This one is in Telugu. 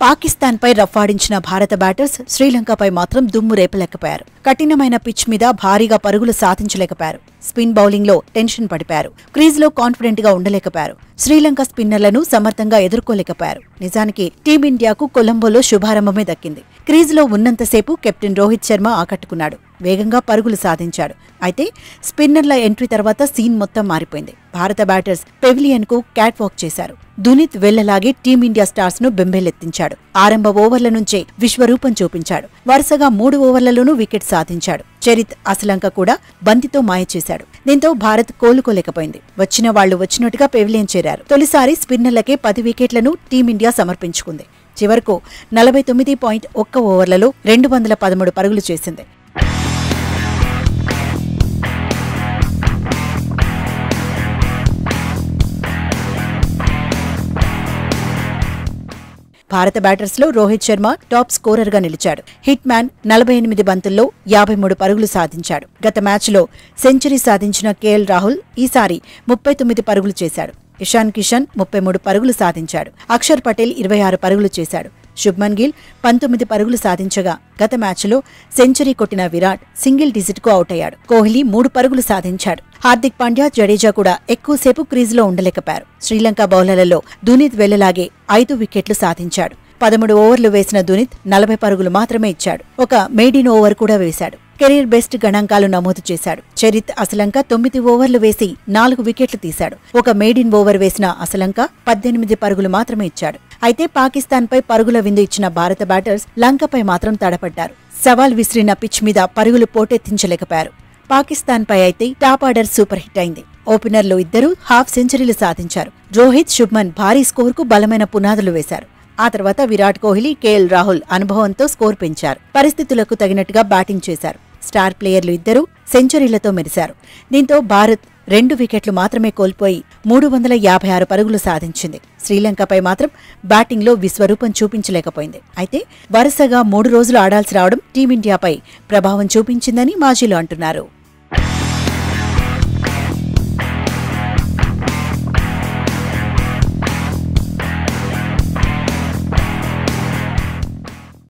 పాకిస్తాన్పై రఫ్ఫాడించిన భారత బ్యాటర్స్ శ్రీలంకపై మాత్రం దుమ్ము రేపలేకపోయారు కఠినమైన పిచ్ మీద భారీగా పరుగులు సాధించలేకపోయారు స్పిన్ బౌలింగ్లో టెన్షన్ పడిపారు క్రీజ్లో కాన్ఫిడెంట్ గా ఉండలేకపోయారు శ్రీలంక స్పిన్నర్లను సమర్థంగా ఎదుర్కోలేకపోయారు నిజానికి టీమిండియాకు కొలంబోలో శుభారంభమే దక్కింది క్రీజ్లో ఉన్నంతసేపు కెప్టెన్ రోహిత్ శర్మ ఆకట్టుకున్నాడు వేగంగా పరుగులు సాధించాడు అయితే స్పిన్నర్ల ఎంట్రీ తర్వాత సీన్ మొత్తం మారిపోయింది భారత బ్యాటర్స్ పెవిలియన్ కు క్యాట్ వాక్ చేశారు దునిత్ వెళ్లలాగే టీమిండియా స్టార్స్ ను బెంబేలెత్తించాడు ఆరంభ ఓవర్ల నుంచే విశ్వరూపం చూపించాడు వరుసగా మూడు ఓవర్లలోనూ వికెట్ సాధించాడు చరిత్ అసలంక కూడా బంతితో మాయ చేశాడు దీంతో భారత్ కోలుకోలేకపోయింది వచ్చిన వాళ్లు వచ్చినట్టుగా పెవిలియన్ చేరారు తొలిసారి స్పిన్నర్లకే పది వికెట్లను టీమిండియా సమర్పించుకుంది చివరకు నలభై తొమ్మిది పాయింట్ ఒక్క ఓవర్లలో రెండు వందల పదమూడు పరుగులు చేసింది భారత బ్యాటర్స్ లో రోహిత్ శర్మ టాప్ స్కోరర్ గా నిలిచాడు హిట్ మ్యాన్ నలభై ఎనిమిది బంతుల్లో యాభై మూడు పరుగులు సాధించాడు గత మ్యాచ్లో సెంచరీ సాధించిన కేఎల్ రాహుల్ ఈసారి ముప్పై తొమ్మిది పరుగులు చేశాడు ఇషాన్ కిషన్ ముప్పై మూడు పరుగులు సాధించాడు అక్షర్ పటేల్ ఇరవై ఆరు పరుగులు చేశాడు శుభ్మన్ గిల్ పంతొమ్మిది పరుగులు సాధించగా గత మ్యాచ్లో సెంచరీ కొట్టిన విరాట్ సింగిల్ డిజిట్ కు అవుట్ అయ్యాడు కోహ్లీ మూడు పరుగులు సాధించాడు హార్దిక్ పాండ్యా జడేజా కూడా ఎక్కువసేపు క్రీజులో ఉండలేకపోయారు శ్రీలంక బౌలర్లలో దునీత్ వెళ్లలాగే ఐదు వికెట్లు సాధించాడు పదమూడు ఓవర్లు వేసిన దునిత్ నలభై పరుగులు మాత్రమే ఇచ్చాడు ఒక మేడిన్ ఓవర్ కూడా వేశాడు కెరీర్ బెస్ట్ గణాంకాలు నమోదు చేశాడు చరిత్ అసలంక తొమ్మిది ఓవర్లు వేసి నాలుగు వికెట్లు తీశాడు ఒక మేడిన్ ఓవర్ వేసిన అసలంక పద్దెనిమిది పరుగులు మాత్రమే ఇచ్చాడు అయితే పాకిస్తాన్పై పరుగుల విందు ఇచ్చిన భారత బ్యాటర్స్ లంకపై మాత్రం తడపడ్డారు సవాల్ విసిరిన పిచ్ మీద పరుగులు పోటెత్తించలేకపోయారు పాకిస్తాన్పై అయితే టాప్ ఆర్డర్ సూపర్ హిట్ అయింది ఓపెనర్లు ఇద్దరూ హాఫ్ సెంచరీలు సాధించారు రోహిత్ శుభ్మన్ భారీ స్కోర్కు బలమైన పునాదులు వేశారు ఆ తర్వాత విరాట్ కోహ్లీ కేఎల్ రాహుల్ అనుభవంతో స్కోర్ పెంచారు పరిస్థితులకు తగినట్టుగా బ్యాటింగ్ చేశారు స్టార్ ప్లేయర్లు ఇద్దరూ సెంచరీలతో మెరిశారు దీంతో భారత్ రెండు వికెట్లు మాత్రమే కోల్పోయి మూడు వందల యాభై ఆరు పరుగులు సాధించింది శ్రీలంకపై మాత్రం బ్యాటింగ్లో విశ్వరూపం చూపించలేకపోయింది అయితే వరుసగా మూడు రోజులు ఆడాల్సి రావడం టీమిండియాపై ప్రభావం చూపించిందని మాజీలు అంటున్నారు